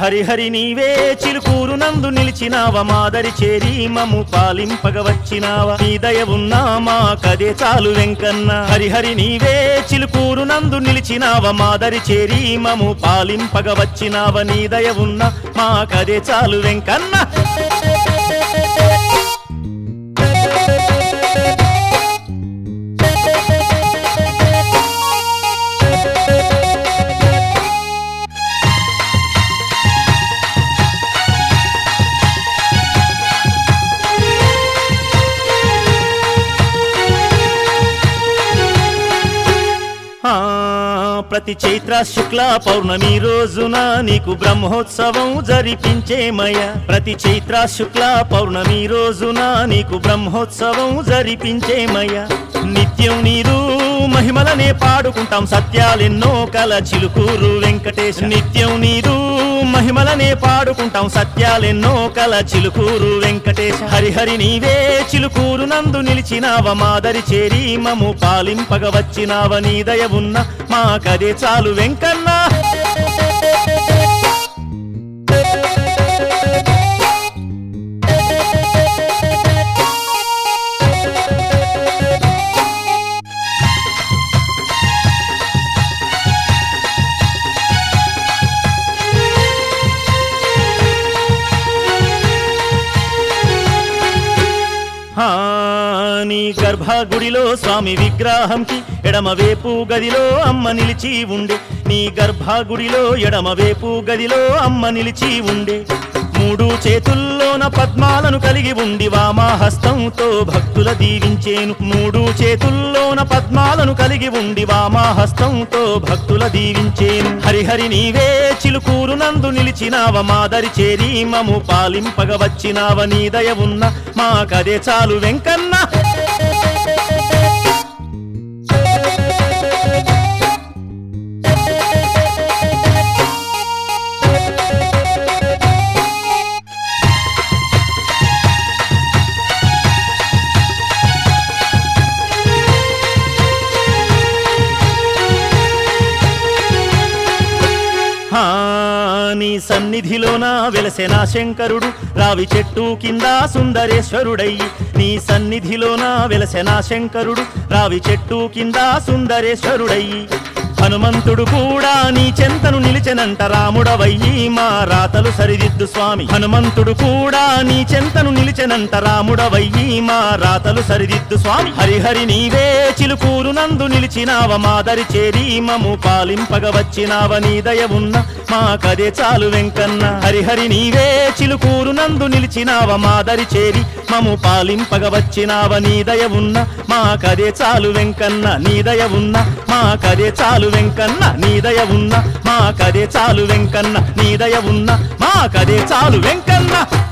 హరిహరి నీవే చిలుకూరు నందు నిలిచినావ మాదరి చేరి మము పాలింపగ వచ్చినావ నీ దయ ఉన్నా మా కదే చాలు వెంకన్న హరిహరి నీవే చిలుకూరు నందు నిలిచినావ మాదరి చేరి మము పాలింపగ వచ్చినావ నీ దయ ఉన్నా మా కదే చాలు వెంకన్న ఆ, ప్రతి చైత్ర శుక్ల పౌర్ణమి రోజున నీకు బ్రహ్మోత్సవం జరిపించేమయ ప్రతి చైత్ర శుక్ల పౌర్ణమి రోజున నీకు బ్రహ్మోత్సవం జరిపించేమయ నిత్యం నీరు మహిమలనే పాడుకుంటాం సత్యాలెన్నో కల చిలుకూరు వెంకటేశ్ నిత్యం నీరు మహిమలనే పాడుకుంటాం సత్యాలెన్నో కల చిలుకూరు వెంకటేశ హరిహరి నీవే చిలుకూరు నందు నిలిచినావ మాదరి చేరి మము పాలింపగ వచ్చినావ నీ దయ ఉన్న మా కదే చాలు వెంకన్న ఆ, నీ గర్భగుడిలో స్వామి విగ్రహంకి ఎడమవేపు గదిలో అమ్మ నిలిచి ఉండే నీ గర్భగుడిలో ఎడమవేపు గదిలో అమ్మ నిలిచి ఉండే మూడు చేతుల్లోన పద్మాలను కలిగి ఉండి వామాహస్తంతో భక్తుల దీవించేను మూడు చేతుల్లోన పద్మాలను కలిగి ఉండి వామాహస్తంతో భక్తుల దీవించేను హరిహరి నీవే చిలుకూరు నందు నిలిచినావ మాదరి చేరి మము పాలింపగ వచ్చినావ నీ దయ ఉన్న మా కదే చాలు వెంకన్న ఆ, నీ సన్నిధిలోన వెలసెన శంకరుడు రావి చెట్టు కింద సుందరేశ్వరుడయ్యి నీ సన్నిధిలోన వెలసెన శంకరుడు రావి చెట్టు కింద సుందరేశ్వరుడయ్యి హనుమంతుడు కూడా నీ చెంతను నిలిచెనంట రాముడవయ్యి మా రాతలు సరిదిద్దు స్వామి హనుమంతుడు కూడా నీ చెంతను నిలిచెనంట రాముడవయ్యి మా రాతలు సరిదిద్దు స్వామి హరిహరి నీవే చిలుకూరు నందు నిలిచినావ మాదరి చేరి మము పాలింపగ వచ్చినావ నీ దయ ఉన్న మా కదే చాలు వెంకన్న హరిహరి నీవే చిలుకూరు నందు నిలిచినావ మాదరి చేరి మము పాలింపగ వచ్చినావ నీ దయ ఉన్న మా కదే చాలు వెంకన్న నీ దయ ఉన్న మా కదే చాలు వెంకన్న నీ దయ ఉన్న మా కదే చాలు వెంకన్న నీ దయ ఉన్న మా కదే చాలు వెంకన్న